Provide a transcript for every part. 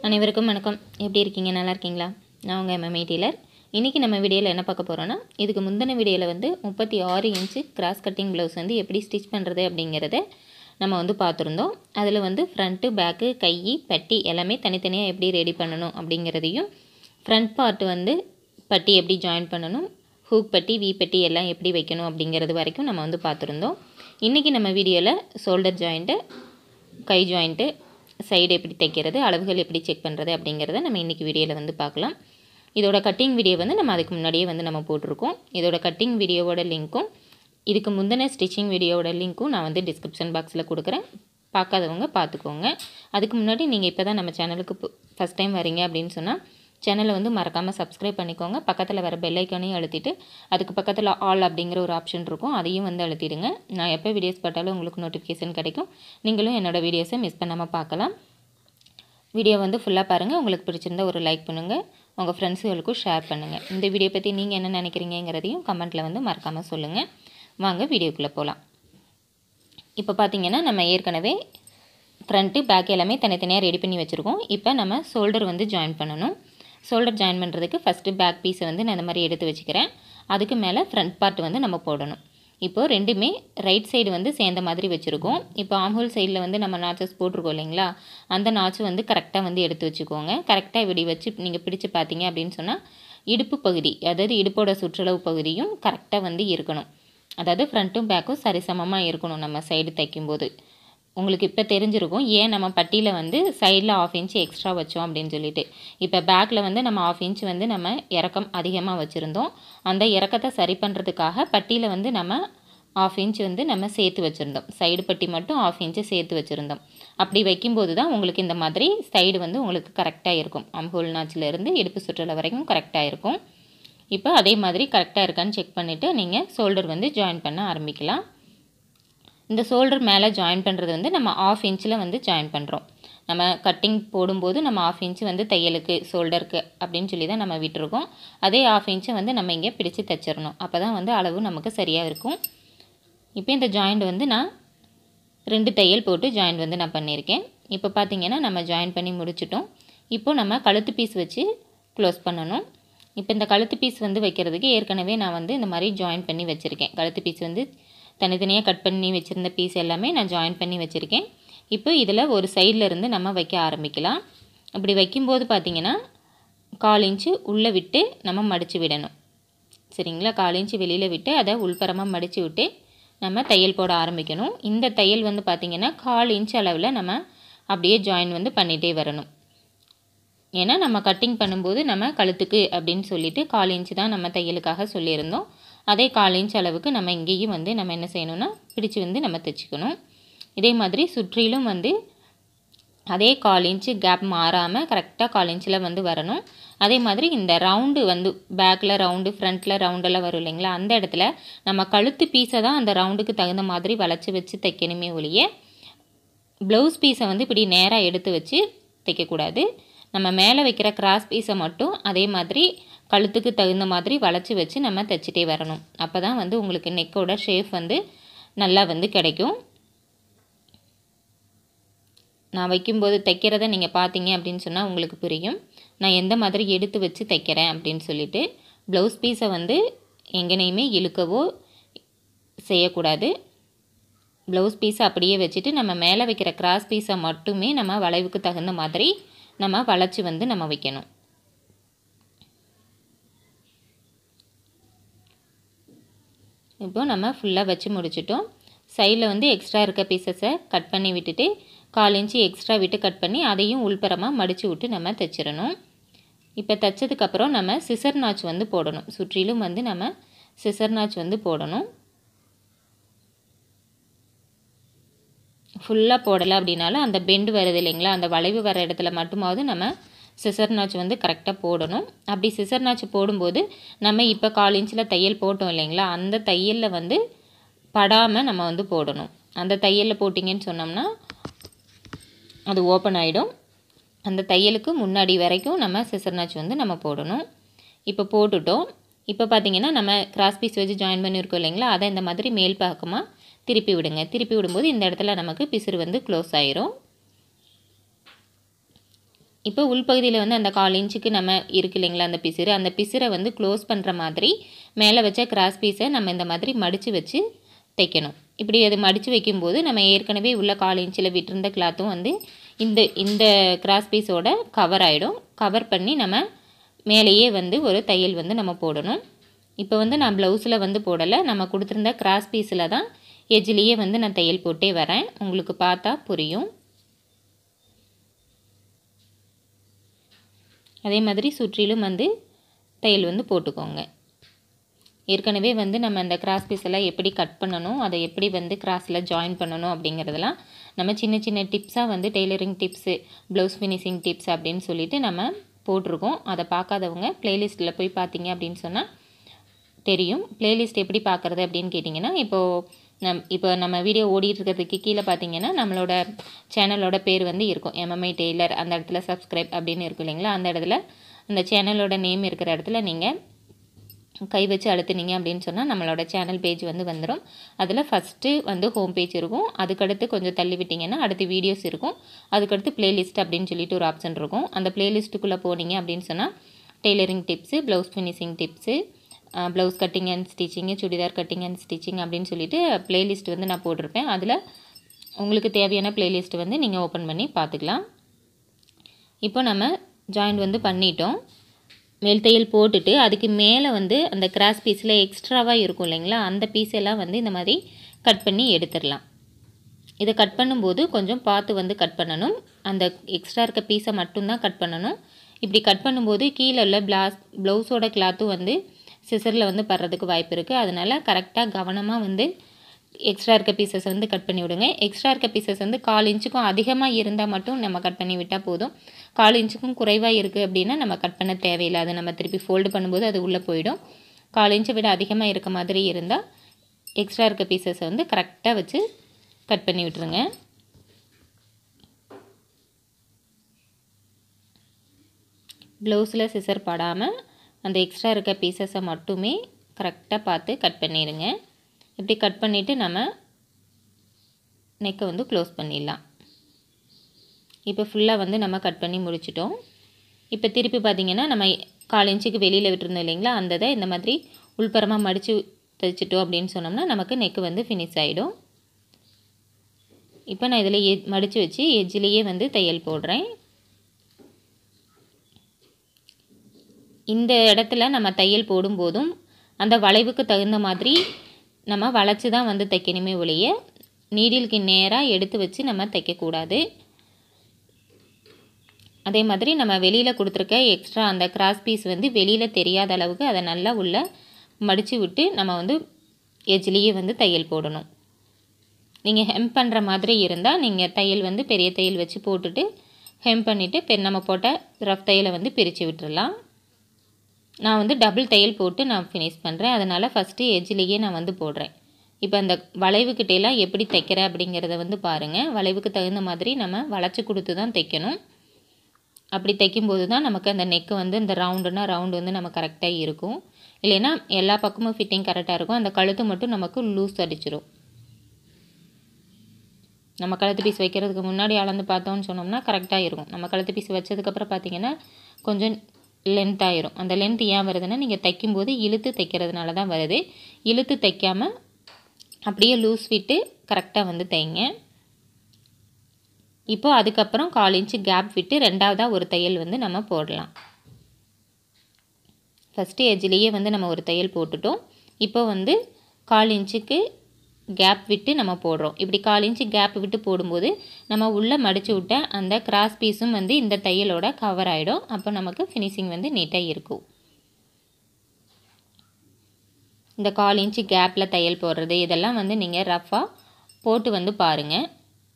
அனைவருக்கும் வணக்கம் எப்படி இருக்கீங்க நல்லா இருக்கீங்களா நான் உங்கள் எம்எம்ஐ டீலர் இன்றைக்கி நம்ம வீடியோவில் என்ன பார்க்க போகிறோன்னா இதுக்கு முந்தின வீடியோவில் வந்து முப்பத்தி ஆறு இன்ச்சு கிராஸ் கட்டிங் ப்ளவுஸ் வந்து எப்படி ஸ்டிச் பண்ணுறது அப்படிங்கிறத நம்ம வந்து பார்த்துருந்தோம் அதில் வந்து ஃப்ரண்ட்டு பேக்கு கை பட்டி எல்லாமே தனித்தனியாக எப்படி ரெடி பண்ணணும் அப்படிங்கிறதையும் ஃப்ரண்ட் பார்ட் வந்து பட்டி எப்படி ஜாயின் பண்ணணும் ஹூக் பட்டி வி பட்டி எல்லாம் எப்படி வைக்கணும் அப்படிங்கிறது வரைக்கும் நம்ம வந்து பார்த்துருந்தோம் இன்றைக்கி நம்ம வீடியோவில் ஷோல்டர் ஜாயிண்ட்டு கை ஜாயிண்ட்டு சைடு எப்படி தைக்கிறது அளவுகள் எப்படி செக் பண்ணுறது அப்படிங்கிறத நம்ம இன்றைக்கி வீடியோவில் வந்து பார்க்கலாம் இதோட கட்டிங் வீடியோ வந்து நம்ம அதுக்கு முன்னாடியே வந்து நம்ம போட்டிருக்கோம் இதோட கட்டிங் வீடியோவோட லிங்க்கும் இதுக்கு முந்தின ஸ்டிச்சிங் வீடியோவோட லிங்க்கும் நான் வந்து டிஸ்கிரிப்ஷன் பாக்ஸில் கொடுக்குறேன் பார்க்காதவங்க பார்த்துக்கோங்க அதுக்கு முன்னாடி நீங்கள் இப்போ தான் நம்ம சேனலுக்கு ஃபஸ்ட் டைம் வரீங்க அப்படின்னு சொன்னால் சேனலை வந்து மறக்காமல் சப்ஸ்கிரைப் பண்ணிக்கோங்க பக்கத்தில் வர பெல் ஐக்கானையும் அழுத்திட்டு அதுக்கு பக்கத்தில் ஆல் அப்படிங்கிற ஒரு ஆப்ஷன் இருக்கும் அதையும் வந்து அழுத்திடுங்க நான் எப்போ வீடியோஸ் போட்டாலும் உங்களுக்கு நோட்டிஃபிகேஷன் கிடைக்கும் நீங்களும் என்னோடய வீடியோஸை மிஸ் பண்ணாமல் பார்க்கலாம் வீடியோ வந்து ஃபுல்லாக பாருங்கள் உங்களுக்கு பிடிச்சிருந்தா ஒரு லைக் பண்ணுங்கள் உங்கள் ஃப்ரெண்ட்ஸுகளுக்கும் ஷேர் பண்ணுங்கள் இந்த வீடியோ பற்றி நீங்கள் என்ன நினைக்கிறீங்கிறதையும் கமெண்ட்டில் வந்து மறக்காமல் சொல்லுங்கள் வாங்க வீடியோக்குள்ளே போகலாம் இப்போ பார்த்தீங்கன்னா நம்ம ஏற்கனவே ஃப்ரண்ட்டு பேக் எல்லாமே தனித்தனியாக ரெடி பண்ணி வச்சுருக்கோம் இப்போ நம்ம ஷோல்டர் வந்து ஜாயின் பண்ணணும் ஷோல்டர் ஜாயின் பண்ணுறதுக்கு ஃபஸ்ட்டு பேக் பீஸை வந்து நான் இந்த மாதிரி எடுத்து வச்சுக்கிறேன் அதுக்கு மேலே ஃப்ரண்ட் பார்ட் வந்து நம்ம போடணும் இப்போது ரெண்டுமே ரைட் சைடு வந்து சேர்ந்த மாதிரி வச்சுருக்கோம் இப்போ ஆம்ஹோல் சைடில் வந்து நம்ம நாச்சஸ் போட்டிருக்கோம் இல்லைங்களா அந்த நாச்சு வந்து கரெக்டாக வந்து எடுத்து வச்சுக்கோங்க கரெக்டாக இப்படி வச்சு நீங்கள் பிடிச்சு பார்த்தீங்க அப்படின்னு சொன்னால் இடுப்பு பகுதி அதாவது இடுப்போட சுற்றளவு பகுதியும் கரெக்டாக வந்து இருக்கணும் அதாவது ஃப்ரண்ட்டும் பேக்கும் சரிசமமாக இருக்கணும் நம்ம சைடு தைக்கும்போது உங்களுக்கு இப்போ தெரிஞ்சிருக்கும் ஏன் நம்ம பட்டியில் வந்து சைடில் ஆஃப் இன்ச் எக்ஸ்ட்ரா வச்சோம் அப்படின்னு சொல்லிட்டு இப்போ பேக்கில் வந்து நம்ம ஆஃப் இன்ச் வந்து நம்ம இறக்கம் அதிகமாக வச்சுருந்தோம் அந்த இறக்கத்தை சரி பண்ணுறதுக்காக பட்டியில் வந்து நம்ம ஆஃப் இன்ச் வந்து நம்ம சேர்த்து வச்சுருந்தோம் சைடு பட்டி மட்டும் ஆஃப் இன்ச்சு சேர்த்து வச்சுருந்தோம் அப்படி வைக்கும்போது தான் உங்களுக்கு இந்த மாதிரி சைடு வந்து உங்களுக்கு கரெக்டாக இருக்கும் அம்பூல் நாச்சிலேருந்து இடுப்பு சுற்றலை வரைக்கும் கரெக்டாக இருக்கும் இப்போ அதே மாதிரி கரெக்டாக இருக்கான்னு செக் பண்ணிவிட்டு நீங்கள் ஷோல்டர் வந்து ஜாயின் பண்ண ஆரம்பிக்கலாம் இந்த ஷோல்டர் மேலே ஜாயின் பண்ணுறது வந்து நம்ம ஆஃப் இன்ச்சில் வந்து ஜாயின் பண்ணுறோம் நம்ம கட்டிங் போடும்போது நம்ம ஆஃப் இன்ச்சு வந்து தையலுக்கு ஷோல்டருக்கு அப்படின்னு சொல்லி தான் நம்ம விட்டுருக்கோம் அதே ஆஃப் இன்ச்சை வந்து நம்ம இங்கே பிடிச்சு தைச்சிடணும் அப்போ தான் வந்து அளவு நமக்கு சரியாக இருக்கும் இப்போ இந்த ஜாயிண்ட் வந்து நான் ரெண்டு தையல் போட்டு ஜாயிண்ட் வந்து நான் பண்ணியிருக்கேன் இப்போ பார்த்தீங்கன்னா நம்ம ஜாயின் பண்ணி முடிச்சிட்டோம் இப்போது நம்ம கழுத்து பீஸ் வச்சு க்ளோஸ் பண்ணணும் இப்போ இந்த கழுத்து பீஸ் வந்து வைக்கிறதுக்கு ஏற்கனவே நான் வந்து இந்த மாதிரி ஜாயின் பண்ணி வச்சுருக்கேன் கழுத்து பீஸ் வந்து தனித்தனியாக கட் பண்ணி வச்சுருந்த பீஸ் எல்லாமே நான் ஜாயின் பண்ணி வச்சுருக்கேன் இப்போ இதில் ஒரு சைடில் இருந்து நம்ம வைக்க ஆரம்பிக்கலாம் அப்படி வைக்கும்போது பார்த்திங்கன்னா கால் இன்ச்சு உள்ளே விட்டு நம்ம மடித்து விடணும் சரிங்களா கால் இன்ச்சு வெளியில் விட்டு அதை உள்பரமாக மடித்து விட்டு நம்ம தையல் போட ஆரம்பிக்கணும் இந்த தையல் வந்து பார்த்திங்கன்னா கால் இன்ச் அளவில் நம்ம அப்படியே ஜாயின் வந்து பண்ணிகிட்டே வரணும் ஏன்னா நம்ம கட்டிங் பண்ணும்போது நம்ம கழுத்துக்கு அப்படின்னு சொல்லிட்டு கால் இன்ச்சு தான் நம்ம தையலுக்காக சொல்லியிருந்தோம் அதே கால் இன்ச் அளவுக்கு நம்ம இங்கேயும் வந்து நம்ம என்ன செய்யணும்னா பிடிச்சி வந்து நம்ம தைச்சிக்கணும் இதே மாதிரி சுற்றிலும் வந்து அதே கால் இன்ச்சு கேப் மாறாமல் கரெக்டாக கால் இன்ச்சில் வந்து வரணும் அதே மாதிரி இந்த ரவுண்டு வந்து பேக்கில் ரவுண்டு ஃப்ரண்ட்டில் ரவுண்டெல்லாம் வரும் இல்லைங்களா அந்த இடத்துல நம்ம கழுத்து பீஸை தான் அந்த ரவுண்டுக்கு தகுந்த மாதிரி வளைச்சி வச்சு தைக்கணுமே ஒழிய ப்ளவுஸ் பீஸை வந்து இப்படி நேராக எடுத்து வச்சு தைக்கக்கூடாது நம்ம மேலே வைக்கிற கிராஸ் பீஸை மட்டும் அதே மாதிரி கழுத்துக்கு தகுந்த மாதிரி வளைச்சி வச்சு நம்ம தைச்சிட்டே வரணும் அப்போ தான் வந்து உங்களுக்கு நெக்கோட ஷேப் வந்து நல்லா வந்து கிடைக்கும் நான் வைக்கும்போது தைக்கிறத நீங்கள் பார்த்தீங்க அப்படின்னு சொன்னால் உங்களுக்கு புரியும் நான் எந்த மாதிரி எடுத்து வச்சு தைக்கிறேன் அப்படின்னு சொல்லிட்டு ப்ளவுஸ் பீஸை வந்து எங்கனையுமே இழுக்கவோ செய்யக்கூடாது ப்ளவுஸ் பீஸை அப்படியே வச்சுட்டு நம்ம மேலே வைக்கிற கிராஸ் பீஸை மட்டுமே நம்ம வளைவுக்கு தகுந்த மாதிரி நம்ம வளைச்சி வந்து நம்ம வைக்கணும் இப்போது நம்ம ஃபுல்லாக வச்சு முடிச்சிட்டோம் சைடில் வந்து எக்ஸ்ட்ரா இருக்க பீசஸை கட் பண்ணி விட்டுட்டு கால் இன்ச்சு எக்ஸ்ட்ரா விட்டு கட் பண்ணி அதையும் உள்பரமாக மடித்து விட்டு நம்ம தைச்சிடணும் இப்போ தைச்சதுக்கப்புறம் நம்ம சிசர் நாச் வந்து போடணும் சுற்றிலும் வந்து நம்ம சிசர் நாச் வந்து போடணும் ஃபுல்லாக போடலை அப்படின்னாலும் அந்த பெண்டு வருது இல்லைங்களா அந்த வளைவு வர இடத்துல மட்டுமாவது நம்ம சிசர் நாச் வந்து கரெக்டாக போடணும் அப்படி சிசர் நாச் போடும்போது நம்ம இப்போ கால் இன்ச்சில் தையல் போட்டோம் இல்லைங்களா அந்த தையலில் வந்து படாமல் நம்ம வந்து போடணும் அந்த தையலில் போட்டிங்கன்னு சொன்னோம்னா அது ஓப்பன் ஆகிடும் அந்த தையலுக்கு முன்னாடி வரைக்கும் நம்ம சிசர் நாச் வந்து நம்ம போடணும் இப்போ போட்டுட்டோம் இப்போ பார்த்தீங்கன்னா நம்ம கிராஸ் பீஸ் வச்சு ஜாயின் பண்ணியிருக்கோம் இல்லைங்களா அதை இந்த மாதிரி மேல் பக்கமாக திருப்பி விடுங்க திருப்பி விடும்போது இந்த இடத்துல நமக்கு பிசுறு வந்து க்ளோஸ் ஆயிரும் இப்போ உள்பகுதியில் வந்து அந்த கால் இன்ச்சுக்கு நம்ம இருக்கு இல்லைங்களா அந்த பிசிறு அந்த பிசிறை வந்து க்ளோஸ் பண்ணுற மாதிரி மேலே வச்ச கிராஸ் பீஸை நம்ம இந்த மாதிரி மடித்து வச்சு தைக்கணும் இப்படி அது மடித்து வைக்கும்போது நம்ம ஏற்கனவே உள்ள கால் இன்ச்சில் விட்டிருந்த கிளாத்தும் வந்து இந்த இந்த கிராஸ் பீஸோட கவர் ஆகிடும் கவர் பண்ணி நம்ம மேலேயே வந்து ஒரு தையல் வந்து நம்ம போடணும் இப்போ வந்து நான் ப்ளவுஸில் வந்து போடலை நம்ம கொடுத்துருந்த கிராஸ் பீஸில் தான் எஜ்ஜிலேயே வந்து நான் தையல் போட்டே வரேன் உங்களுக்கு பார்த்தா புரியும் அதே மாதிரி சுற்றிலும் வந்து தையல் வந்து போட்டுக்கோங்க ஏற்கனவே வந்து நம்ம அந்த கிராஸ் பீஸ் எல்லாம் எப்படி கட் பண்ணணும் அதை எப்படி வந்து கிராஸில் ஜாயின் பண்ணணும் அப்படிங்கிறதெல்லாம் நம்ம சின்ன சின்ன டிப்ஸாக வந்து tailoring tips blouse finishing tips அப்படின்னு சொல்லிட்டு நம்ம போட்டிருக்கோம் அதை பார்க்காதவங்க ப்ளேலிஸ்ட்டில் போய் பார்த்தீங்க அப்படின்னு சொன்னால் தெரியும் ப்ளேலிஸ்ட் எப்படி பார்க்குறது அப்படின்னு கேட்டிங்கன்னா இப்போது நம் இப்போ நம்ம வீடியோ ஓடிட்டு இருக்கிறதுக்கு கீழே பார்த்தீங்கன்னா நம்மளோட சேனலோட பேர் வந்து இருக்கும் எம்எம்ஐ டெய்லர் அந்த இடத்துல சப்ஸ்கிரைப் அப்படின்னு இருக்கும் இல்லைங்களா அந்த இடத்துல அந்த சேனலோட நேம் இருக்கிற இடத்துல நீங்கள் கை வச்சு அழுத்துனீங்க அப்படின்னு சொன்னால் நம்மளோட சேனல் பேஜ் வந்து வந்துடும் அதில் ஃபஸ்ட்டு வந்து ஹோம் பேஜ் இருக்கும் அதுக்கடுத்து கொஞ்சம் தள்ளி விட்டிங்கன்னா அடுத்து வீடியோஸ் இருக்கும் அதுக்கடுத்து பிளேலிஸ்ட் அப்படின்னு சொல்லிட்டு ஒரு ஆப்ஷன் இருக்கும் அந்த பிளேலிஸ்ட்டுக்குள்ளே போனீங்க அப்படின்னு சொன்னால் tailoring tips blouse finishing tips blouse cutting and stitching churidar cutting and stitching அப்படின்னு சொல்லிட்டு ப்ளேலிஸ்ட் வந்து நான் போட்டிருப்பேன் அதில் உங்களுக்கு தேவையான ப்ளேலிஸ்ட் வந்து நீங்கள் ஓப்பன் பண்ணி பார்த்துக்கலாம் இப்போ நம்ம ஜாயின் வந்து பண்ணிட்டோம் மேல் தையல் போட்டுட்டு அதுக்கு மேலே வந்து அந்த கிராஸ் பீஸில் எக்ஸ்ட்ராவாக இருக்கும் இல்லைங்களா அந்த பீஸ் எல்லாம் வந்து இந்த மாதிரி கட் பண்ணி எடுத்துடலாம் இதை கட் பண்ணும்போது கொஞ்சம் பார்த்து வந்து கட் பண்ணணும் அந்த எக்ஸ்ட்ரா இருக்க பீஸை மட்டும்தான் கட் பண்ணணும் இப்படி கட் பண்ணும்போது கீழே உள்ள பிளாஸ் ப்ளவுஸோட கிளாத்தும் வந்து சிசரில் வந்து படுறதுக்கு வாய்ப்பு இருக்குது அதனால் கரெக்டாக கவனமாக வந்து எக்ஸ்ட்ரா இருக்க பீசஸ் வந்து கட் பண்ணி விடுங்க எக்ஸ்ட்ரா இருக்க பீசஸ் வந்து கால் இன்ச்சுக்கும் அதிகமாக இருந்தால் மட்டும் நம்ம கட் பண்ணி விட்டால் போதும் கால் இன்ச்சுக்கும் குறைவாக இருக்குது அப்படின்னா நம்ம கட் பண்ண தேவையில்லை அதை நம்ம திருப்பி ஃபோல்டு பண்ணும்போது அது உள்ளே போயிடும் கால் இன்ச்சை விட அதிகமாக இருக்க மாதிரி இருந்தால் எக்ஸ்ட்ரா இருக்க பீசஸை வந்து கரெக்டாக வச்சு கட் பண்ணி விட்டுருங்க ப்ளவுஸில் சிசர் படாமல் அந்த எக்ஸ்ட்ரா இருக்க பீசஸை மட்டுமே கரெக்டாக பார்த்து கட் பண்ணிடுங்க இப்படி கட் பண்ணிவிட்டு நம்ம நெக்கை வந்து க்ளோஸ் பண்ணிடலாம் இப்போ ஃபுல்லாக வந்து நம்ம கட் பண்ணி முடிச்சிட்டோம் இப்போ திருப்பி பார்த்திங்கன்னா நம்ம கால் இன்ச்சுக்கு வெளியில் விட்டுருந்தோம் இல்லைங்களா அந்த இதை இந்த மாதிரி உள்புறமாக மடித்து தைச்சிட்டோம் அப்படின்னு சொன்னோம்னா நமக்கு நெக்கு வந்து ஃபினிஷ் ஆகிடும் இப்போ நான் இதில் எ மடித்து வச்சு எஜ்ஜிலேயே வந்து தையல் போடுறேன் இந்த இடத்துல நம்ம தையல் போடும்போதும் அந்த வளைவுக்கு தகுந்த மாதிரி நம்ம வளைச்சி தான் வந்து தைக்கணுமே ஒழிய நீடிலுக்கு நேராக எடுத்து வச்சு நம்ம தைக்கக்கூடாது அதே மாதிரி நம்ம வெளியில் கொடுத்துருக்க எக்ஸ்ட்ரா அந்த கிராஸ் பீஸ் வந்து வெளியில் தெரியாத அளவுக்கு அதை நல்லா உள்ள மடித்து விட்டு நம்ம வந்து எஜ்லேயே வந்து தையல் போடணும் நீங்கள் ஹெம் பண்ணுற மாதிரி இருந்தால் நீங்கள் தையல் வந்து பெரிய தையல் வச்சு போட்டுட்டு ஹெம் பண்ணிவிட்டு பெ நம்ம போட்ட ரஃப் தையலை வந்து பிரித்து விட்டுறலாம் நான் வந்து டபுள் தையல் போட்டு நான் ஃபினிஷ் பண்ணுறேன் அதனால் ஃபஸ்ட்டு எஜ்லேயே நான் வந்து போடுறேன் இப்போ அந்த வளைவுக்கிட்டேலாம் எப்படி தைக்கிறேன் அப்படிங்கிறத வந்து பாருங்கள் வளைவுக்கு தகுந்த மாதிரி நம்ம வளைச்சி கொடுத்து தான் தைக்கணும் அப்படி தைக்கும்போது தான் நமக்கு அந்த நெக்கு வந்து இந்த ரவுண்டுனா ரவுண்டு வந்து நம்ம கரெக்டாக இருக்கும் இல்லைன்னா எல்லா பக்கமும் ஃபிட்டிங் கரெக்டாக இருக்கும் அந்த கழுத்து மட்டும் நமக்கு லூஸ் அடிச்சிடும் நம்ம கழுத்து பீஸ் வைக்கிறதுக்கு முன்னாடி அளந்து பார்த்தோம்னு சொன்னோம்னா கரெக்டாக இருக்கும் நம்ம கழுத்து பீஸ் வச்சதுக்கப்புறம் பார்த்தீங்கன்னா கொஞ்சம் லென்த் ஆயிரும் அந்த லென்த் ஏன் வருதுன்னா நீங்கள் தைக்கும்போது இழுத்து தைக்கிறதுனால தான் வருது இழுத்து தைக்காமல் அப்படியே லூஸ் விட்டு கரெக்டாக வந்து தைங்க இப்போ அதுக்கப்புறம் கால் இன்ச்சு கேப் விட்டு ரெண்டாவதாக ஒரு தையல் வந்து நம்ம போடலாம் ஃபஸ்ட்டு எஜ்லேயே வந்து நம்ம ஒரு தையல் போட்டுட்டோம் இப்போ வந்து கால் இன்ச்சுக்கு கேப் விட்டு நம்ம போடுறோம் இப்படி கால் இன்ச்சு கேப் விட்டு போடும்போது நம்ம உள்ளே மடித்து விட்ட அந்த கிராஸ் பீஸும் வந்து இந்த தையலோட கவர் ஆகிடும் அப்போ நமக்கு ஃபினிஷிங் வந்து நீட்டாக இருக்கும் இந்த கால் இன்ச்சு கேப்பில் தையல் போடுறது இதெல்லாம் வந்து நீங்கள் ரஃப்பாக போட்டு வந்து பாருங்கள்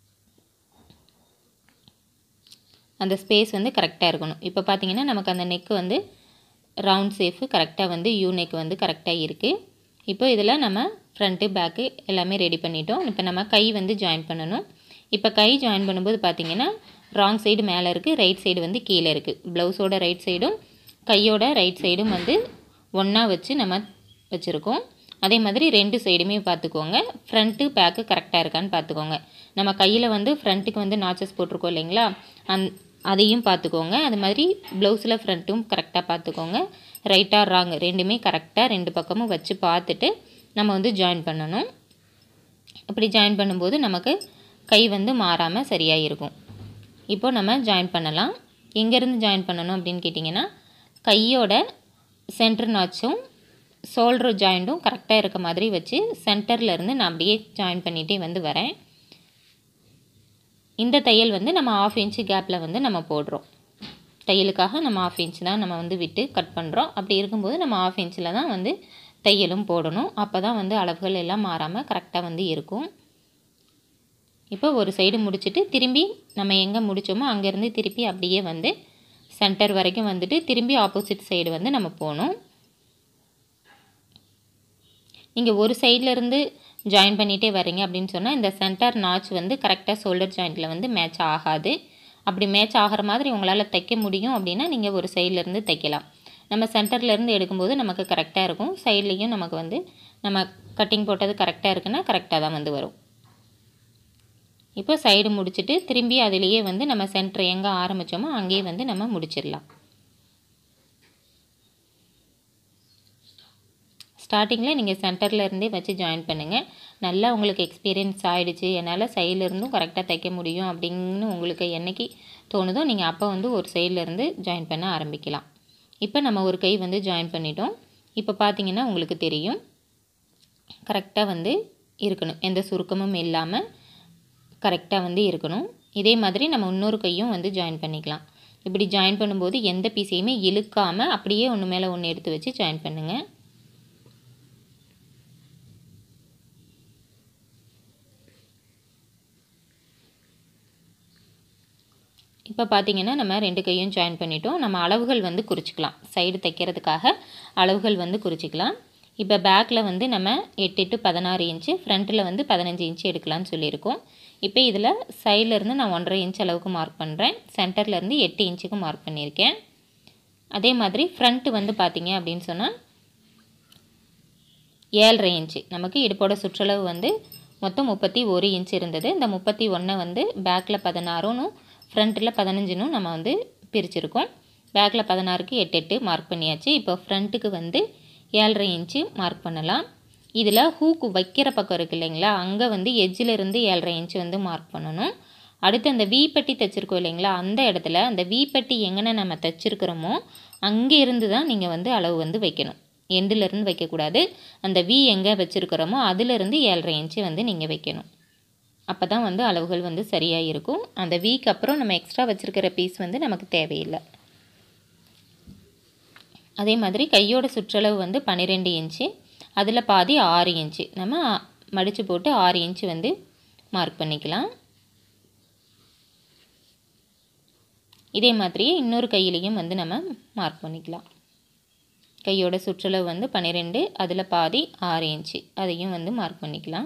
அந்த ஸ்பேஸ் வந்து கரெக்டாக இருக்கணும் இப்போ பார்த்தீங்கன்னா நமக்கு அந்த நெக்கு வந்து ரவுண்ட் சேஃபு கரெக்டாக வந்து யூ நெக் வந்து கரெக்டாக இருக்குது இப்போ இதில் நம்ம ஃப்ரண்ட்டு பேக்கு எல்லாமே ரெடி பண்ணிட்டோம் இப்போ நம்ம கை வந்து ஜாயின் பண்ணணும் இப்போ கை ஜாயின் பண்ணும்போது பார்த்தீங்கன்னா ராங் சைடு மேலே இருக்குது ரைட் சைடு வந்து கீழே இருக்குது ப்ளவுஸோட ரைட் சைடும் கையோட ரைட் சைடும் வந்து ஒன்றா வச்சு நம்ம வச்சுருக்கோம் அதே மாதிரி ரெண்டு சைடுமே பார்த்துக்கோங்க ஃப்ரண்ட்டு பேக்கு கரெக்டாக இருக்கான்னு பார்த்துக்கோங்க நம்ம கையில் வந்து ஃப்ரண்ட்டுக்கு வந்து நாச்சஸ் போட்டிருக்கோம் இல்லைங்களா அந் அதையும் பார்த்துக்கோங்க அது மாதிரி ப்ளவுஸில் ஃப்ரண்ட்டும் கரெக்டாக பார்த்துக்கோங்க ரைட்டாக ராங் ரெண்டுமே கரெக்டாக ரெண்டு பக்கமும் வச்சு பார்த்துட்டு நம்ம வந்து ஜாயின் பண்ணணும் அப்படி ஜாயின் பண்ணும்போது நமக்கு கை வந்து மாறாமல் சரியாக இருக்கும் இப்போ நம்ம ஜாயின் பண்ணலாம் எங்கேருந்து ஜாயின் பண்ணணும் அப்படின்னு கேட்டிங்கன்னா கையோட சென்டர் நாச்சும் ஷோல்டர் ஜாயிண்ட்டும் கரெக்டாக இருக்க மாதிரி வச்சு சென்டரில் இருந்து நான் அப்படியே ஜாயின் பண்ணிகிட்டே வந்து வரேன் இந்த தையல் வந்து நம்ம ஆஃப் இன்ச்சு கேப்பில் வந்து நம்ம போடுறோம் தையலுக்காக நம்ம ஆஃப் இன்ச் தான் நம்ம வந்து விட்டு கட் பண்ணுறோம் அப்படி இருக்கும்போது நம்ம ஆஃப் இன்ச்சில் தான் வந்து தையலும் போடணும் அப்போ தான் வந்து அளவுகள் எல்லாம் மாறாமல் கரெக்டாக வந்து இருக்கும் இப்போ ஒரு சைடு முடிச்சுட்டு திரும்பி நம்ம எங்கே முடித்தோமோ அங்கேருந்து திருப்பி அப்படியே வந்து சென்டர் வரைக்கும் வந்துட்டு திரும்பி ஆப்போசிட் சைடு வந்து நம்ம போகணும் நீங்கள் ஒரு சைட்லேருந்து ஜாயின் பண்ணிகிட்டே வரீங்க அப்படின்னு சொன்னால் இந்த சென்டர் நாச் வந்து கரெக்டாக ஷோல்டர் ஜாயிண்ட்டில் வந்து மேட்ச் ஆகாது அப்படி மேட்ச் ஆகிற மாதிரி உங்களால் தைக்க முடியும் அப்படின்னா நீங்கள் ஒரு சைட்லேருந்து தைக்கலாம் நம்ம சென்டர்லேருந்து எடுக்கும்போது நமக்கு கரெக்டாக இருக்கும் சைட்லேயும் நமக்கு வந்து நம்ம கட்டிங் போட்டது கரெக்டாக இருக்குன்னா கரெக்டாக தான் வந்து வரும் இப்போ சைடு முடிச்சுட்டு திரும்பி அதிலேயே வந்து நம்ம சென்டர் எங்கே ஆரம்பித்தோமோ அங்கேயே வந்து நம்ம முடிச்சிடலாம் ஸ்டார்டிங்கில் நீங்கள் சென்டரில் இருந்தே வச்சு ஜாயின் பண்ணுங்கள் நல்லா உங்களுக்கு எக்ஸ்பீரியன்ஸ் ஆகிடுச்சு என்னால் சைட்லேருந்தும் கரெக்டாக தைக்க முடியும் அப்படின்னு உங்களுக்கு என்னைக்கு தோணுதோ நீங்கள் அப்போ வந்து ஒரு சைட்லேருந்து ஜாயின் பண்ண ஆரம்பிக்கலாம் இப்போ நம்ம ஒரு கை வந்து ஜாயின் பண்ணிட்டோம் இப்போ பார்த்தீங்கன்னா உங்களுக்கு தெரியும் கரெக்டாக வந்து இருக்கணும் எந்த சுருக்கமும் இல்லாமல் கரெக்டாக வந்து இருக்கணும் இதே மாதிரி நம்ம இன்னொரு கையும் வந்து ஜாயின் பண்ணிக்கலாம் இப்படி ஜாயின் பண்ணும்போது எந்த பீஸையுமே இழுக்காமல் அப்படியே ஒன்று மேலே ஒன்று எடுத்து வச்சு ஜாயின் பண்ணுங்கள் இப்போ பார்த்தீங்கன்னா நம்ம ரெண்டு கையும் ஜாயின் பண்ணிட்டோம் நம்ம அளவுகள் வந்து குறிச்சிக்கலாம் சைடு தைக்கிறதுக்காக அளவுகள் வந்து குறிச்சிக்கலாம் இப்போ பேக்கில் வந்து நம்ம எட்டு எட்டு பதினாறு இன்ச்சு ஃப்ரண்ட்டில் வந்து பதினஞ்சு இன்ச்சு எடுக்கலாம்னு சொல்லியிருக்கோம் இப்போ இதில் சைட்லேருந்து நான் ஒன்றரை இன்ச் அளவுக்கு மார்க் பண்ணுறேன் சென்டர்லேருந்து எட்டு இன்ச்சுக்கு மார்க் பண்ணியிருக்கேன் அதே மாதிரி ஃப்ரண்ட்டு வந்து பார்த்தீங்க அப்படின்னு சொன்னால் ஏழரை இன்ச்சு நமக்கு இடுப்போட சுற்றளவு வந்து மொத்தம் முப்பத்தி ஒரு இன்ச் இருந்தது இந்த முப்பத்தி ஒன்றை வந்து பேக்கில் பதினாறுன்னு ஃப்ரண்ட்டில் பதினஞ்சுன்னு நம்ம வந்து பிரிச்சிருக்கோம் பேக்கில் பதினாறுக்கு எட்டு எட்டு மார்க் பண்ணியாச்சு இப்போ ஃப்ரண்ட்டுக்கு வந்து ஏழரை இன்ச்சு மார்க் பண்ணலாம் இதில் ஹூக்கு வைக்கிற பக்கம் இருக்குது இல்லைங்களா அங்கே வந்து எஜ்ஜில் இருந்து ஏழரை இன்ச்சு வந்து மார்க் பண்ணணும் அடுத்து அந்த வீப்பட்டி தைச்சிருக்கோம் இல்லைங்களா அந்த இடத்துல அந்த வீப்பட்டி எங்கே நம்ம தைச்சிருக்கிறோமோ அங்கே இருந்து தான் நீங்கள் வந்து அளவு வந்து வைக்கணும் எண்டுலேருந்து வைக்கக்கூடாது அந்த வி எங்கே வச்சுருக்கிறோமோ அதிலிருந்து ஏழரை இன்ச்சு வந்து நீங்கள் வைக்கணும் அப்போ தான் வந்து அளவுகள் வந்து சரியாக இருக்கும் அந்த வீக் அப்புறம் நம்ம எக்ஸ்ட்ரா வச்சுருக்கிற பீஸ் வந்து நமக்கு தேவையில்லை அதே மாதிரி கையோட சுற்றளவு வந்து பன்னிரெண்டு இன்ச்சு அதில் பாதி ஆறு இன்ச்சு நம்ம மடித்து போட்டு ஆறு இன்ச்சு வந்து மார்க் பண்ணிக்கலாம் இதே மாதிரியே இன்னொரு கையிலையும் வந்து நம்ம மார்க் பண்ணிக்கலாம் கையோட சுற்றளவு வந்து பன்னிரெண்டு அதில் பாதி ஆறு இன்ச்சு அதையும் வந்து மார்க் பண்ணிக்கலாம்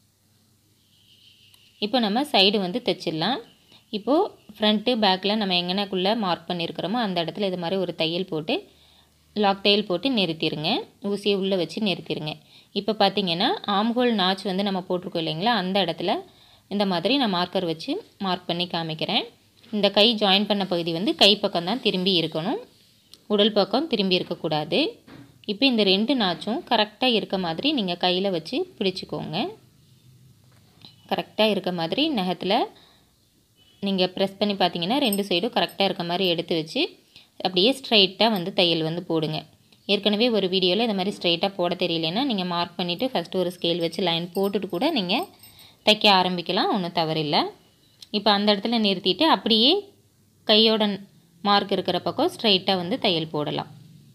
இப்போ நம்ம சைடு வந்து தைச்சிடலாம் இப்போது ஃப்ரண்ட்டு பேக்கில் நம்ம எங்கனக்குள்ளே மார்க் பண்ணியிருக்கிறோமோ அந்த இடத்துல இது மாதிரி ஒரு தையல் போட்டு லாக் தையல் போட்டு நிறுத்திடுங்க ஊசியை உள்ளே வச்சு நிறுத்திடுங்க இப்போ பார்த்தீங்கன்னா ஆம்ஹோல் நாச் வந்து நம்ம போட்டிருக்கோம் இல்லைங்களா அந்த இடத்துல இந்த மாதிரி நான் மார்க்கர் வச்சு மார்க் பண்ணி காமிக்கிறேன் இந்த கை ஜாயின் பண்ண பகுதி வந்து கை பக்கம் தான் திரும்பி இருக்கணும் உடல் பக்கம் திரும்பி இருக்கக்கூடாது இப்போ இந்த ரெண்டு நாச்சும் கரெக்டாக இருக்க மாதிரி நீங்கள் கையில் வச்சு பிடிச்சிக்கோங்க கரெக்டாக இருக்க மாதிரி நகத்தில் நீங்கள் ப்ரெஸ் பண்ணி பார்த்தீங்கன்னா ரெண்டு சைடும் கரெக்டாக இருக்க மாதிரி எடுத்து வச்சு அப்படியே ஸ்ட்ரைட்டாக வந்து தையல் வந்து போடுங்க ஏற்கனவே ஒரு வீடியோவில் இந்த மாதிரி ஸ்ட்ரைட்டாக போட தெரியலனா நீங்கள் மார்க் பண்ணிவிட்டு ஃபஸ்ட்டு ஒரு ஸ்கேல் வச்சு லைன் போட்டுட்டு கூட நீங்கள் தைக்க ஆரம்பிக்கலாம் ஒன்றும் தவறில்லை இப்போ அந்த இடத்துல நிறுத்திட்டு அப்படியே கையோட மார்க் இருக்கிற பக்கம் ஸ்ட்ரைட்டாக வந்து தையல் போடலாம்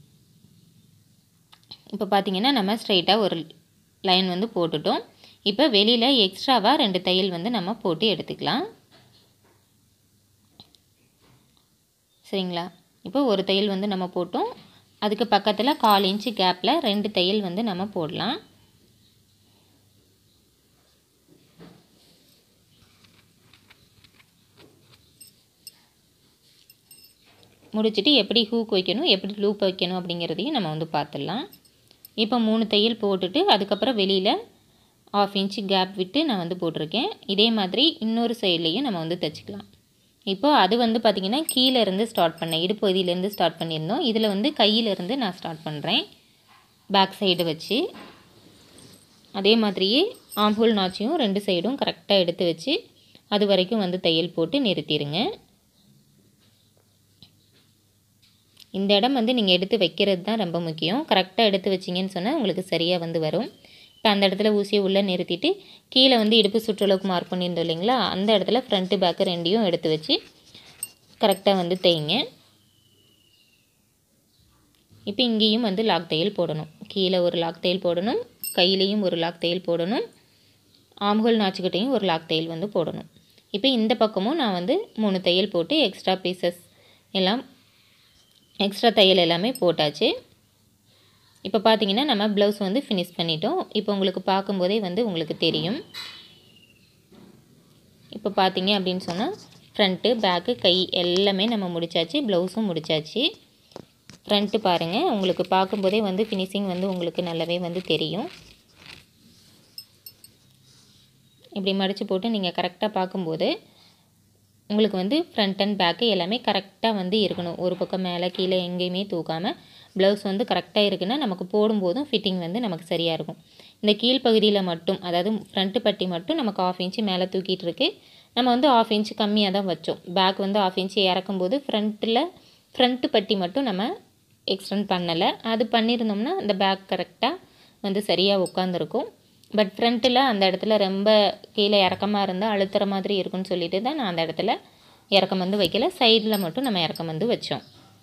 இப்போ பார்த்தீங்கன்னா நம்ம ஸ்ட்ரைட்டாக ஒரு லைன் வந்து போட்டுட்டோம் இப்போ வெளியில் எக்ஸ்ட்ராவாக ரெண்டு தையல் வந்து நம்ம போட்டு எடுத்துக்கலாம் சரிங்களா இப்போ ஒரு தையல் வந்து நம்ம போட்டோம் அதுக்கு பக்கத்தில் கால் இன்ச்சு கேப்பில் ரெண்டு தையல் வந்து நம்ம போடலாம் முடிச்சுட்டு எப்படி ஹூக் வைக்கணும் எப்படி லூப் வைக்கணும் அப்படிங்கிறதையும் நம்ம வந்து பார்த்துடலாம் இப்போ மூணு தையல் போட்டுட்டு அதுக்கப்புறம் வெளியில் ஆஃப் இன்ச்சு கேப் விட்டு நான் வந்து போட்டிருக்கேன் இதே மாதிரி இன்னொரு சைட்லேயும் நம்ம வந்து தைச்சிக்கலாம் இப்போ அது வந்து பார்த்திங்கன்னா கீழே இருந்து ஸ்டார்ட் பண்ணேன் இடுப்பகுதியிலேருந்து ஸ்டார்ட் பண்ணியிருந்தோம் இதில் வந்து கையிலேருந்து நான் ஸ்டார்ட் பண்ணுறேன் பேக் சைடு வச்சு அதே மாதிரியே ஆம்ஹோல் நாச்சியும் ரெண்டு சைடும் கரெக்டாக எடுத்து வச்சு அது வரைக்கும் வந்து தையல் போட்டு நிறுத்திடுங்க இந்த இடம் வந்து நீங்கள் எடுத்து வைக்கிறது தான் ரொம்ப முக்கியம் கரெக்டாக எடுத்து வச்சிங்கன்னு சொன்னால் உங்களுக்கு சரியாக வந்து வரும் இப்போ அந்த இடத்துல ஊசியை உள்ளே நிறுத்திட்டு கீழே வந்து இடுப்பு சுற்றளவுக்கு மார்க் பண்ணியிருந்தோம் இல்லைங்களா அந்த இடத்துல ஃப்ரண்ட்டு பேக்கு ரெண்டையும் எடுத்து வச்சு கரெக்டாக வந்து தைங்க இப்போ இங்கேயும் வந்து லாக் தையல் போடணும் கீழே ஒரு லாக் தையல் போடணும் கையிலையும் ஒரு லாக் தையல் போடணும் ஆம்ஹோல் நாச்சுக்கிட்டையும் ஒரு லாக் தையல் வந்து போடணும் இப்போ இந்த பக்கமும் நான் வந்து மூணு தையல் போட்டு எக்ஸ்ட்ரா பீசஸ் எல்லாம் எக்ஸ்ட்ரா தையல் எல்லாமே போட்டாச்சு இப்போ பார்த்தீங்கன்னா நம்ம ப்ளவுஸ் வந்து ஃபினிஷ் பண்ணிட்டோம் இப்போ உங்களுக்கு பார்க்கும்போதே வந்து உங்களுக்கு தெரியும் இப்போ பார்த்தீங்க அப்படின்னு சொன்னால் ஃப்ரண்ட்டு பேக்கு கை எல்லாமே நம்ம முடிச்சாச்சு ப்ளவுஸும் முடிச்சாச்சு ஃப்ரண்ட்டு பாருங்கள் உங்களுக்கு பார்க்கும்போதே வந்து ஃபினிஷிங் வந்து உங்களுக்கு நல்லாவே வந்து தெரியும் இப்படி மடித்து போட்டு நீங்கள் கரெக்டாக பார்க்கும்போது உங்களுக்கு வந்து ஃப்ரண்ட் அண்ட் பேக்கு எல்லாமே கரெக்டாக வந்து இருக்கணும் ஒரு பக்கம் மேலே கீழே எங்கேயுமே தூக்காமல் ப்ளவுஸ் வந்து கரெக்டாக இருக்குன்னா நமக்கு போடும்போதும் ஃபிட்டிங் வந்து நமக்கு சரியாக இருக்கும் இந்த கீழ்ப்பகுதியில் மட்டும் அதாவது ஃப்ரண்ட்டு பட்டி மட்டும் நமக்கு ஆஃப் இன்ச்சு மேலே தூக்கிட்டு இருக்கு நம்ம வந்து ஆஃப் இன்ச்சு கம்மியாக தான் வச்சோம் பேக் வந்து ஆஃப் இன்ச்சு இறக்கும்போது ஃப்ரண்ட்டில் ஃப்ரண்ட்டு பட்டி மட்டும் நம்ம எக்ஸ்டெண்ட் பண்ணலை அது பண்ணியிருந்தோம்னா அந்த பேக் கரெக்டாக வந்து சரியாக உட்காந்துருக்கும் பட் ஃப்ரண்ட்டில் அந்த இடத்துல ரொம்ப கீழே இறக்கமாக இருந்தால் அழுத்துற மாதிரி இருக்குன்னு சொல்லிட்டு தான் நான் அந்த இடத்துல இறக்கம் வந்து வைக்கல சைடில் மட்டும் நம்ம இறக்கம் வந்து வச்சோம்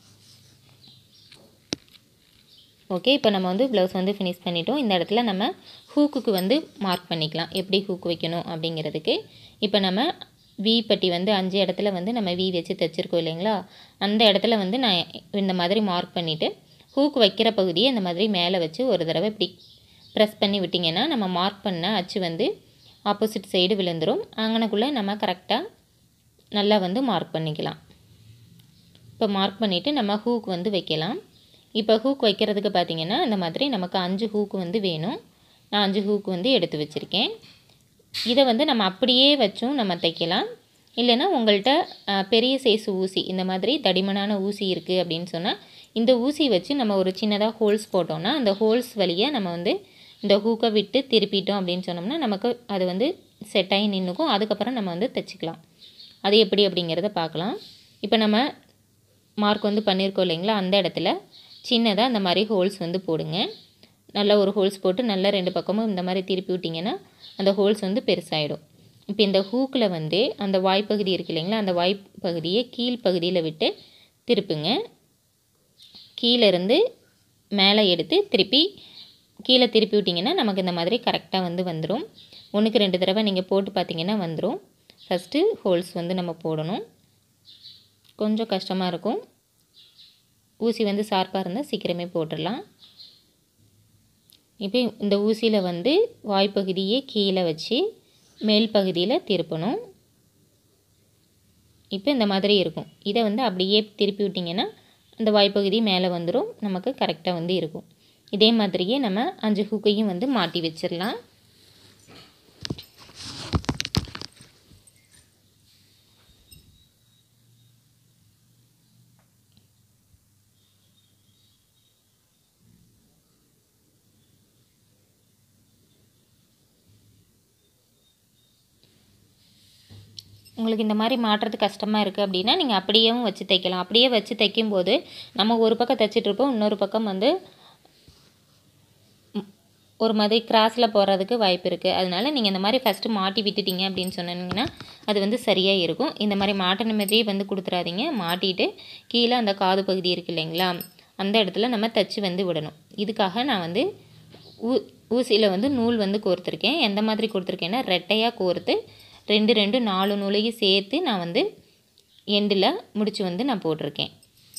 ஓகே இப்போ நம்ம வந்து ப்ளவுஸ் வந்து ஃபினிஷ் பண்ணிட்டோம் இந்த இடத்துல நம்ம ஹூக்குக்கு வந்து மார்க் பண்ணிக்கலாம் எப்படி ஹூக் வைக்கணும் அப்படிங்கிறதுக்கு இப்போ நம்ம வி பட்டி வந்து அஞ்சு இடத்துல வந்து நம்ம வி வச்சு தைச்சிருக்கோம் இல்லைங்களா அந்த இடத்துல வந்து நான் இந்த மாதிரி மார்க் பண்ணிவிட்டு ஹூக் வைக்கிற பகுதியை இந்த மாதிரி மேலே வச்சு ஒரு தடவை இப்படி ப்ரெஸ் பண்ணி விட்டிங்கன்னா நம்ம மார்க் பண்ண அச்சு வந்து ஆப்போசிட் சைடு விழுந்துடும் அங்கனக்குள்ளே நம்ம கரெக்டாக நல்லா வந்து மார்க் பண்ணிக்கலாம் இப்போ மார்க் பண்ணிவிட்டு நம்ம ஹூக் வந்து வைக்கலாம் இப்போ ஹூக் வைக்கிறதுக்கு பார்த்திங்கன்னா இந்த மாதிரி நமக்கு அஞ்சு ஹூக் வந்து வேணும் நான் அஞ்சு ஹூக் வந்து எடுத்து வச்சுருக்கேன் இதை வந்து நம்ம அப்படியே வச்சும் நம்ம தைக்கலாம் இல்லைன்னா உங்கள்கிட்ட பெரிய சைஸ் ஊசி இந்த மாதிரி தடிமனான ஊசி இருக்குது அப்படின்னு சொன்னால் இந்த ஊசி வச்சு நம்ம ஒரு சின்னதாக ஹோல்ஸ் போட்டோம்னா அந்த ஹோல்ஸ் வழியாக நம்ம வந்து இந்த ஹூக்கை விட்டு திருப்பிட்டோம் அப்படின்னு சொன்னோம்னா நமக்கு அது வந்து செட் ஆகி நின்றுக்கும் அதுக்கப்புறம் நம்ம வந்து தைச்சிக்கலாம் அது எப்படி அப்படிங்கிறத பார்க்கலாம் இப்போ நம்ம மார்க் வந்து பண்ணியிருக்கோம் இல்லைங்களா அந்த இடத்துல சின்னதாக இந்த மாதிரி ஹோல்ஸ் வந்து போடுங்க நல்லா ஒரு ஹோல்ஸ் போட்டு நல்லா ரெண்டு பக்கமும் இந்த மாதிரி திருப்பி விட்டிங்கன்னா அந்த ஹோல்ஸ் வந்து பெருசாகிடும் இப்போ இந்த ஹூக்கில் வந்து அந்த வாய்ப்பகுதி இருக்கு இல்லைங்களா அந்த வாய்ப்பகுதியை கீழ் பகுதியில் விட்டு திருப்புங்க கீழே இருந்து மேலே எடுத்து திருப்பி கீழே திருப்பி விட்டிங்கன்னா நமக்கு இந்த மாதிரி கரெக்டாக வந்து வந்துடும் ஒன்றுக்கு ரெண்டு தடவை நீங்கள் போட்டு பார்த்தீங்கன்னா வந்துடும் ஃபஸ்ட்டு ஹோல்ஸ் வந்து நம்ம போடணும் கொஞ்சம் கஷ்டமாக இருக்கும் ஊசி வந்து ஷார்ப்பாக இருந்தால் சீக்கிரமே போட்டுடலாம் இப்போ இந்த ஊசியில் வந்து வாய்ப்பகுதியை கீழே வச்சு மேல் பகுதியில் திருப்பணும் இப்போ இந்த மாதிரி இருக்கும் இதை வந்து அப்படியே திருப்பி விட்டிங்கன்னா அந்த வாய்ப்பகுதி மேலே வந்துடும் நமக்கு கரெக்டாக வந்து இருக்கும் இதே மாதிரியே நம்ம அஞ்சு ஹூக்கையும் வந்து மாட்டி வச்சிடலாம் உங்களுக்கு இந்த மாதிரி மாட்டுறது கஷ்டமாக இருக்குது அப்படின்னா நீங்கள் அப்படியேவும் வச்சு தைக்கலாம் அப்படியே வச்சு தைக்கும்போது நம்ம ஒரு பக்கம் தைச்சிட்ருப்போம் இன்னொரு பக்கம் வந்து ஒரு மாதிரி கிராஸில் போகிறதுக்கு வாய்ப்பு இருக்குது அதனால நீங்கள் இந்த மாதிரி ஃபஸ்ட்டு மாட்டி விட்டுட்டீங்க அப்படின்னு சொன்னீங்கன்னா அது வந்து சரியாக இருக்கும் இந்த மாதிரி மாட்டின மாதிரியே வந்து கொடுத்துறாதீங்க மாட்டிட்டு கீழே அந்த காது பகுதி இருக்குது இல்லைங்களா அந்த இடத்துல நம்ம தைச்சி வந்து விடணும் இதுக்காக நான் வந்து ஊ ஊசியில் வந்து நூல் வந்து கோர்த்துருக்கேன் எந்த மாதிரி கொடுத்துருக்கேன்னா ரெட்டையாக கோர்த்து ரெண்டு ரெண்டு நாலு நூலையும் சேர்த்து நான் வந்து எண்டில் முடிச்சு வந்து நான் போட்டிருக்கேன்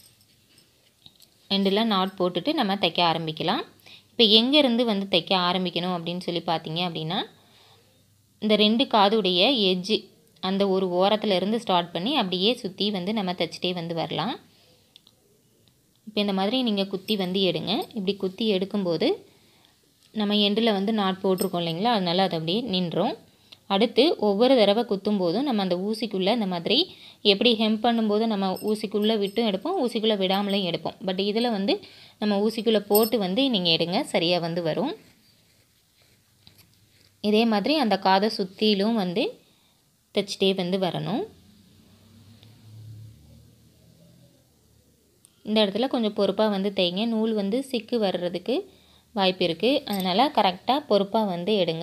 எண்டில் நாட் போட்டுட்டு நம்ம தைக்க ஆரம்பிக்கலாம் இப்போ எங்கேருந்து வந்து தைக்க ஆரம்பிக்கணும் அப்படின்னு சொல்லி பார்த்தீங்க அப்படின்னா இந்த ரெண்டு காதுடைய எட்ஜு அந்த ஒரு ஓரத்தில் இருந்து ஸ்டார்ட் பண்ணி அப்படியே சுற்றி வந்து நம்ம தைச்சிட்டே வந்து வரலாம் இப்போ இந்த மாதிரி நீங்கள் குத்தி வந்து எடுங்க இப்படி குத்தி எடுக்கும்போது நம்ம எண்டில் வந்து நாட் போட்டிருக்கோம் இல்லைங்களா அதனால அது அப்படியே நின்றோம் அடுத்து ஒவ்வொரு தடவை குத்தும் போதும் நம்ம அந்த ஊசிக்குள்ளே இந்த மாதிரி எப்படி ஹெம்ப் பண்ணும்போது நம்ம ஊசிக்குள்ளே விட்டும் எடுப்போம் ஊசிக்குள்ளே விடாமலையும் எடுப்போம் பட் இதில் வந்து நம்ம ஊசிக்குள்ளே போட்டு வந்து நீங்கள் எடுங்க சரியாக வந்து வரும் இதே மாதிரி அந்த காதை சுற்றிலும் வந்து தைச்சிட்டே வந்து வரணும் இந்த இடத்துல கொஞ்சம் பொறுப்பாக வந்து தைங்க நூல் வந்து சிக்கு வர்றதுக்கு வாய்ப்பு இருக்குது அதனால் கரெக்டாக பொறுப்பாக வந்து எடுங்க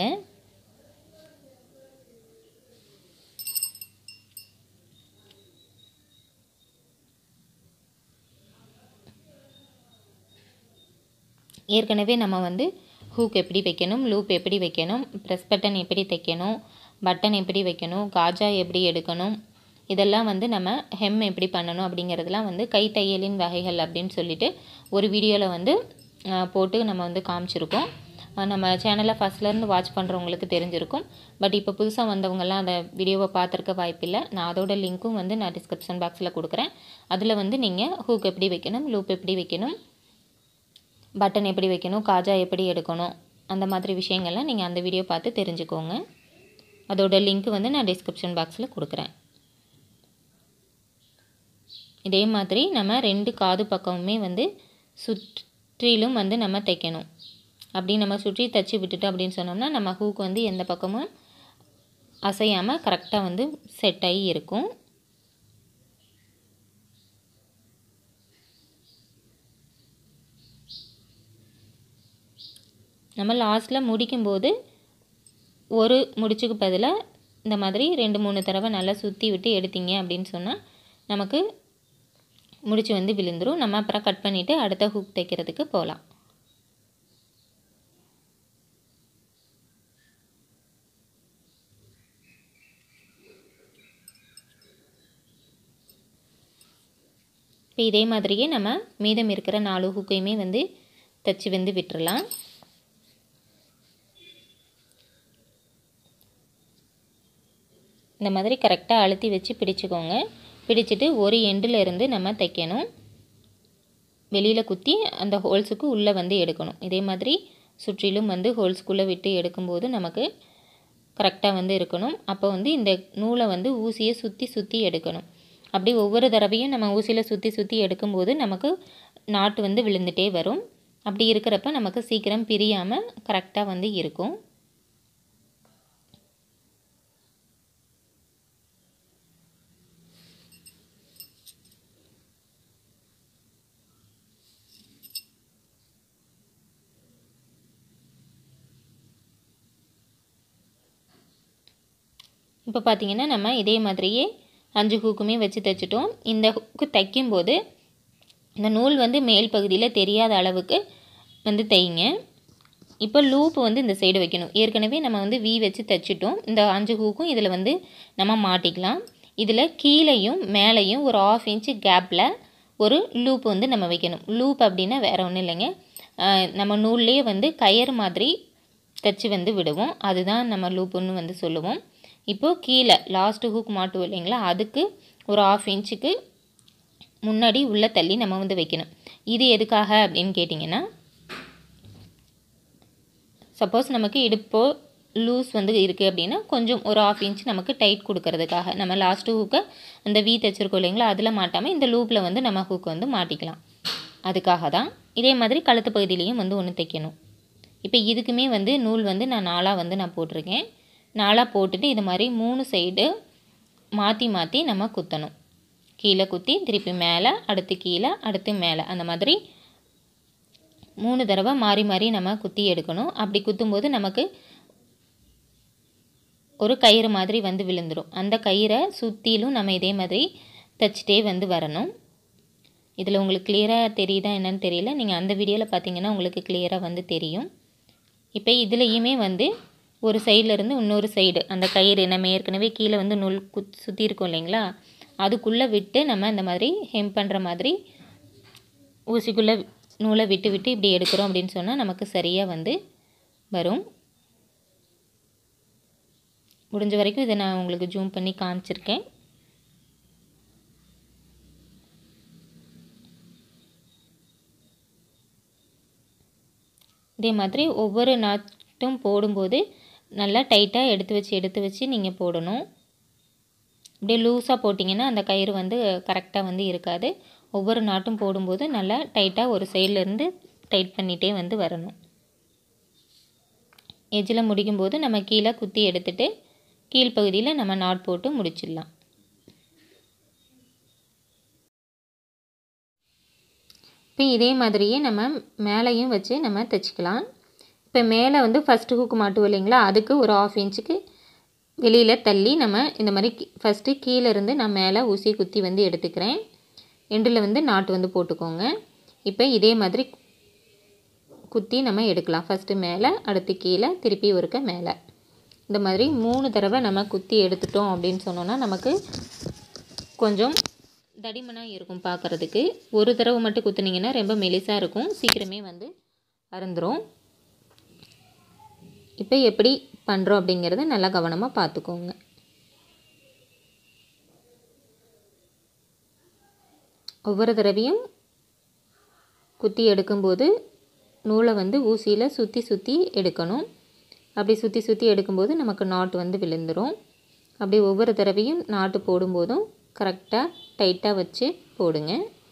ஏற்கனவே நம்ம வந்து ஹூக் எப்படி வைக்கணும் லூப் எப்படி வைக்கணும் ப்ரெஸ் பட்டன் எப்படி தைக்கணும் பட்டன் எப்படி வைக்கணும் காஜா எப்படி எடுக்கணும் இதெல்லாம் வந்து நம்ம ஹெம் எப்படி பண்ணணும் அப்படிங்கிறதுலாம் வந்து கை தையலின் வகைகள் அப்படின்னு சொல்லிட்டு ஒரு வீடியோவில் வந்து போட்டு நம்ம வந்து காமிச்சிருக்கோம் நம்ம சேனலை ஃபஸ்ட்லேருந்து வாட்ச் பண்ணுறவங்களுக்கு தெரிஞ்சிருக்கும் பட் இப்போ புதுசாக வந்தவங்கெல்லாம் அந்த வீடியோவை பார்த்துருக்க வாய்ப்பில்லை நான் அதோட லிங்க்கும் வந்து நான் டிஸ்கிரிப்ஷன் பாக்ஸில் கொடுக்குறேன் அதில் வந்து நீங்கள் ஹூக் எப்படி வைக்கணும் லூப் எப்படி வைக்கணும் பட்டன் எப்படி வைக்கணும் காஜா எப்படி எடுக்கணும் அந்த மாதிரி விஷயங்கள்லாம் நீங்கள் அந்த வீடியோ பார்த்து தெரிஞ்சுக்கோங்க அதோட லிங்க் வந்து நான் டிஸ்கிரிப்ஷன் பாக்ஸில் கொடுக்குறேன் இதே மாதிரி நம்ம ரெண்டு காது பக்கமுமே வந்து சுற்றிலும் வந்து நம்ம தைக்கணும் அப்படி நம்ம சுற்றி தைச்சி விட்டுட்டோம் அப்படின்னு சொன்னோம்னா நம்ம ஹூக் வந்து எந்த பக்கமும் அசையாமல் கரெக்டாக வந்து செட் ஆகி இருக்கும் நம்ம லாஸ்ட்டில் முடிக்கும்போது ஒரு முடிச்சுக்கு பதிலாக இந்த மாதிரி ரெண்டு மூணு தடவை நல்லா சுற்றி விட்டு எடுத்தீங்க அப்படின்னு சொன்னால் நமக்கு முடிச்சு வந்து விழுந்துடும் நம்ம அப்புறம் கட் பண்ணிவிட்டு அடுத்த ஹூக் தைக்கிறதுக்கு போகலாம் இப்போ இதே மாதிரியே நம்ம மீதம் இருக்கிற நாலு ஹூக்கையுமே வந்து தைச்சி வந்து விட்டுறலாம் இந்த மாதிரி கரெக்டாக அழுத்தி வச்சு பிடிச்சிக்கோங்க பிடிச்சிட்டு ஒரு எண்டில் இருந்து நம்ம தைக்கணும் வெளியில் குத்தி அந்த ஹோல்ஸுக்கு உள்ளே வந்து எடுக்கணும் இதே மாதிரி சுற்றிலும் வந்து ஹோல்ஸ்குள்ளே விட்டு எடுக்கும்போது நமக்கு கரெக்டாக வந்து இருக்கணும் அப்போ வந்து இந்த நூலை வந்து ஊசியை சுற்றி சுற்றி எடுக்கணும் அப்படி ஒவ்வொரு தடவையும் நம்ம ஊசியில் சுற்றி சுற்றி எடுக்கும்போது நமக்கு நாட்டு வந்து விழுந்துட்டே வரும் அப்படி இருக்கிறப்ப நமக்கு சீக்கிரம் பிரியாமல் கரெக்டாக வந்து இருக்கும் இப்போ பார்த்தீங்கன்னா நம்ம இதே மாதிரியே அஞ்சு ஹூக்குமே வச்சு தைச்சிட்டோம் இந்த ஹூக்கு தைக்கும்போது இந்த நூல் வந்து மேல் பகுதியில் தெரியாத அளவுக்கு வந்து தைங்க இப்போ லூப் வந்து இந்த சைடு வைக்கணும் ஏற்கனவே நம்ம வந்து வி வச்சு தைச்சிட்டோம் இந்த அஞ்சு ஹூக்கும் இதில் வந்து நம்ம மாட்டிக்கலாம் இதில் கீழேயும் மேலேயும் ஒரு ஆஃப் இன்ச்சு கேப்பில் ஒரு லூப் வந்து நம்ம வைக்கணும் லூப் அப்படின்னா வேறு ஒன்றும் இல்லைங்க நம்ம நூல்லே வந்து கயர் மாதிரி தைச்சி வந்து விடுவோம் அதுதான் நம்ம லூப்புன்னு வந்து சொல்லுவோம் இப்போது கீழே லாஸ்ட்டு ஹூக் மாட்டுவோம் இல்லைங்களா அதுக்கு ஒரு ஆஃப் இன்ச்சுக்கு முன்னாடி உள்ளே தள்ளி நம்ம வந்து வைக்கணும் இது எதுக்காக அப்படின்னு கேட்டிங்கன்னா சப்போஸ் நமக்கு இடுப்போ லூஸ் வந்து இருக்குது அப்படின்னா கொஞ்சம் ஒரு ஆஃப் இன்ச் நமக்கு டைட் கொடுக்கறதுக்காக நம்ம லாஸ்ட்டு ஹூக்கை அந்த வீ தைச்சிருக்கோம் இல்லைங்களா அதில் மாட்டாமல் இந்த லூப்பில் வந்து நம்ம ஹூக் வந்து மாட்டிக்கலாம் அதுக்காக தான் இதே மாதிரி கழுத்து பகுதியிலையும் வந்து ஒன்று தைக்கணும் இப்போ இதுக்குமே வந்து நூல் வந்து நான் நாளாக வந்து நான் போட்டிருக்கேன் நாளாக போட்டுட்டு இது மாதிரி மூணு சைடு மாற்றி மாற்றி நம்ம குத்தணும் கீழே குத்தி திருப்பி மேலே அடுத்து கீழே அடுத்து மேலே அந்த மாதிரி மூணு தடவை மாறி மாறி நம்ம குத்தி எடுக்கணும் அப்படி குத்தும்போது நமக்கு ஒரு கயிறு மாதிரி வந்து விழுந்துடும் அந்த கயிறை சுற்றிலும் நம்ம இதே மாதிரி தைச்சிட்டே வந்து வரணும் இதில் உங்களுக்கு கிளியராக தெரியுதா என்னன்னு தெரியல நீங்கள் அந்த வீடியோவில் பார்த்தீங்கன்னா உங்களுக்கு கிளியராக வந்து தெரியும் இப்போ இதுலேயுமே வந்து ஒரு சைட்லேருந்து இன்னொரு சைடு அந்த கயிறு நம்ம ஏற்கனவே கீழே வந்து நூல் குத் சுற்றி இருக்கோம் இல்லைங்களா அதுக்குள்ளே விட்டு நம்ம இந்த மாதிரி ஹெம் பண்ணுற மாதிரி ஊசிக்குள்ளே நூலை விட்டு விட்டு இப்படி எடுக்கிறோம் அப்படின்னு சொன்னால் நமக்கு சரியாக வந்து வரும் முடிஞ்ச வரைக்கும் இதை நான் உங்களுக்கு ஜூம் பண்ணி காமிச்சிருக்கேன் இதே மாதிரி ஒவ்வொரு நாட்டும் போடும்போது நல்லா டைட்டாக எடுத்து வச்சு எடுத்து வச்சு நீங்கள் போடணும் அப்படியே லூஸாக போட்டிங்கன்னா அந்த கயிறு வந்து கரெக்டாக வந்து இருக்காது ஒவ்வொரு நாட்டும் போடும்போது நல்லா டைட்டாக ஒரு சைட்லேருந்து டைட் பண்ணிகிட்டே வந்து வரணும் எஜ்ஜில் முடிக்கும்போது நம்ம கீழே குத்தி எடுத்துட்டு கீழ்ப்பகுதியில் நம்ம நாட் போட்டு முடிச்சிடலாம் இப்போ இதே மாதிரியே நம்ம மேலேயும் வச்சு நம்ம தைச்சிக்கலாம் இப்போ மேலே வந்து ஃபஸ்ட்டு ஹூக் மாட்டுவோம் இல்லைங்களா அதுக்கு ஒரு ஆஃப் இன்ச்சுக்கு வெளியில் தள்ளி நம்ம இந்த மாதிரி ஃபஸ்ட்டு கீழே இருந்து நான் மேலே ஊசி குத்தி வந்து எடுத்துக்கிறேன் எண்டில் வந்து நாட்டு வந்து போட்டுக்கோங்க இப்போ இதே மாதிரி குத்தி நம்ம எடுக்கலாம் ஃபஸ்ட்டு மேலே அடுத்து கீழே திருப்பி ஒருக்க மேலே இந்த மாதிரி மூணு தடவை நம்ம குத்தி எடுத்துட்டோம் அப்படின்னு சொன்னோன்னா நமக்கு கொஞ்சம் தடிமனாக இருக்கும் பார்க்குறதுக்கு ஒரு தடவை மட்டும் குத்துனீங்கன்னா ரொம்ப மெலிசாக இருக்கும் சீக்கிரமே வந்து அறந்துடும் இப்போ எப்படி பண்ணுறோம் அப்படிங்கிறத நல்லா கவனமாக பார்த்துக்கோங்க ஒவ்வொரு தடவையும் குத்தி எடுக்கும்போது நூலை வந்து ஊசியில் சுற்றி சுற்றி எடுக்கணும் அப்படி சுற்றி சுற்றி எடுக்கும்போது நமக்கு நாட்டு வந்து விழுந்துடும் அப்படி ஒவ்வொரு தடவையும் நாட்டு போடும்போதும் கரெக்டாக டைட்டாக வச்சு போடுங்க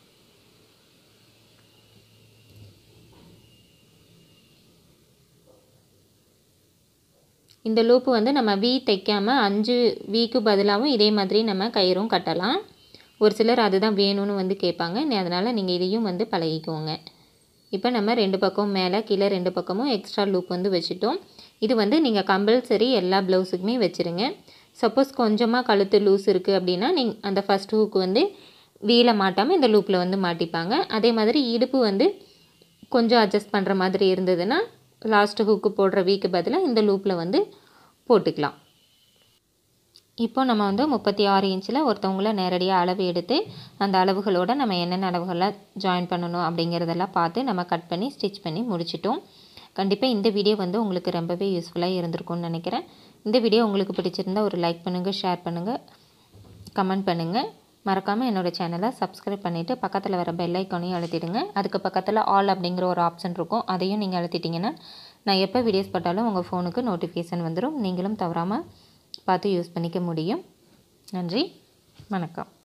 இந்த லூப்பு வந்து நம்ம வி தைக்காமல் அஞ்சு வீக்கு பதிலாகவும் இதே மாதிரி நம்ம கயிறும் கட்டலாம் ஒரு சிலர் அதுதான் வேணும்னு வந்து கேட்பாங்க அதனால் நீங்கள் இதையும் வந்து பழகிக்கோங்க இப்போ நம்ம ரெண்டு பக்கம் மேலே கீழே ரெண்டு பக்கமும் எக்ஸ்ட்ரா லூப் வந்து வச்சுட்டோம் இது வந்து நீங்கள் கம்பல்சரி எல்லா ப்ளவுஸுக்குமே வச்சுருங்க சப்போஸ் கொஞ்சமாக கழுத்து லூஸ் இருக்குது அப்படின்னா நீங்கள் அந்த ஃபஸ்ட் ஹூக்கு வந்து வீல மாட்டாமல் இந்த லூப்பில் வந்து மாட்டிப்பாங்க அதே மாதிரி இடுப்பு வந்து கொஞ்சம் அட்ஜஸ்ட் பண்ணுற மாதிரி இருந்ததுன்னா லாஸ்ட் ஹூக்கு போடுற வீக்கு பதிலாக இந்த லூப்பில் வந்து போட்டுக்கலாம் இப்போ நம்ம வந்து முப்பத்தி ஆறு இன்ச்சில் ஒருத்தவங்கள நேரடியாக அளவு எடுத்து அந்த அளவுகளோட நம்ம என்னென்ன அளவுகளில் ஜாயின் பண்ணணும் அப்படிங்கிறதெல்லாம் பார்த்து நம்ம கட் பண்ணி ஸ்டிச் பண்ணி முடிச்சிட்டோம் கண்டிப்பாக இந்த வீடியோ வந்து உங்களுக்கு ரொம்பவே யூஸ்ஃபுல்லாக இருந்திருக்கும்னு நினைக்கிறேன் இந்த வீடியோ உங்களுக்கு பிடிச்சிருந்தால் ஒரு லைக் பண்ணுங்கள் ஷேர் பண்ணுங்கள் கமெண்ட் பண்ணுங்கள் மறக்காமல் என்னோடய சேனலை சப்ஸ்கிரைப் பண்ணிவிட்டு பக்கத்தில் வர பெல் ஐக்கானையும் அழுத்திடுங்க அதுக்கு பக்கத்தில் ஆல் அப்படிங்கிற ஒரு ஆப்ஷன் இருக்கும் அதையும் நீங்கள் அழுத்திட்டிங்கன்னா நான் எப்போ வீடியோஸ் போட்டாலும் உங்கள் ஃபோனுக்கு நோட்டிஃபிகேஷன் வந்துடும் நீங்களும் தவறாமல் பார்த்து யூஸ் பண்ணிக்க முடியும் நன்றி வணக்கம்